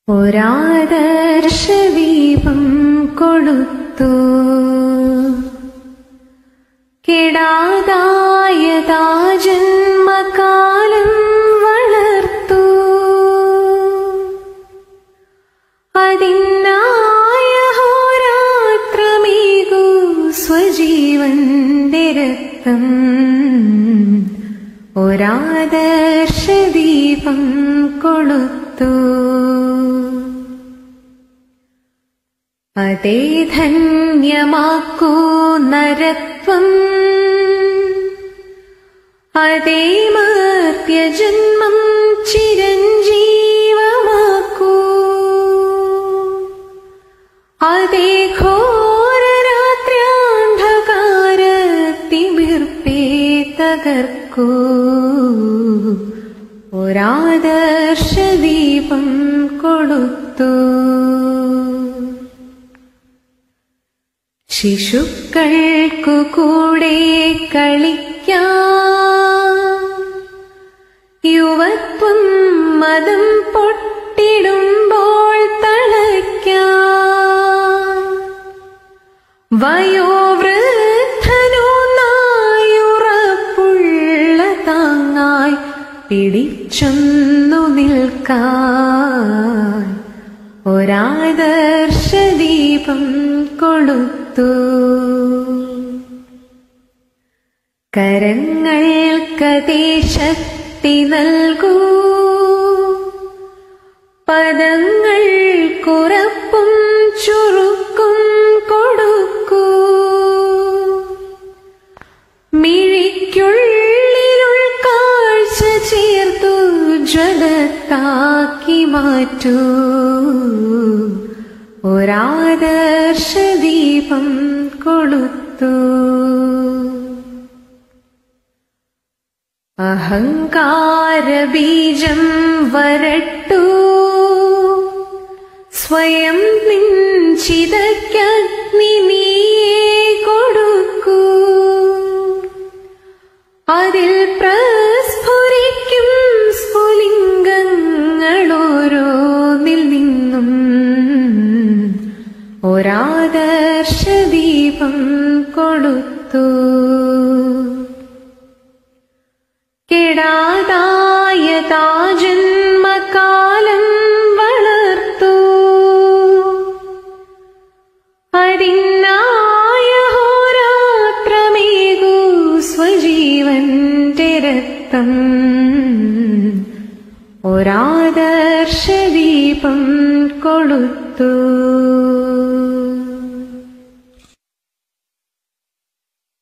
ഒരാദർശദീപം കൊളുത്തു കെടാതായതാ ജന്മകാലം വളർത്തു അതിനായ ഹോരാത്രമേകൂ സ്വജീവന്റെ രക്തം ഒരാദർശദീപം കൊളുത്തു അതേ ധന്യമാക്കൂ നരത്വം അതേ മർത്യജന്മം ചിരഞ്ജീവമാക്കൂ അതേ ഘോരരാത്ര്യാന്ധകാരത്തിമിർപ്പേ തകർക്കൂ ഒരാദർശദീപം കൊടുത്തു ശിശുക്കൾക്കു കൂടെ കളിക്കാം യുവത്വം മതം പൊട്ടിടുമ്പോൾ തളയ്ക്കാം വയോവൃദ്ധനോ നായുറപ്പുള്ള താങ്ങായി പിടിച്ചൊന്നു നിൽക്കാൻ ഒരാദർശദീപം കൊളുത്തു കരങ്ങൾക്കതേ ശക്തി നൽകൂ പദങ്ങൾക്കുറപ്പും ചുരുക്കും കൊടുക്കൂ മിഴിക്കുള്ളിലുൾ കാഴ്ച ചേർത്തു ജ്വലത്താക്കി മാറ്റൂ ഒരാദർശദീപം കൊളുത്തു അഹങ്കാരബീജം വരട്ടു സ്വയം നിഞ്ചിതയ്ക്കഗ്നി നീയേ കൊടുക്കൂ അതിൽ പ്രസ്ഫുരിക്കും സ്ഫുലിംഗങ്ങളോരോന്നിൽ നിന്നും ഒരാദർശദീപം കൊടുത്തു കെടാതായതാ ജന്മകാലം വളർത്തു അതിനായ ഹോരാത്രമേകൂ സ്വജീവന്റെ രക്തം ഒരാദർശദീപം കൊളുത്തു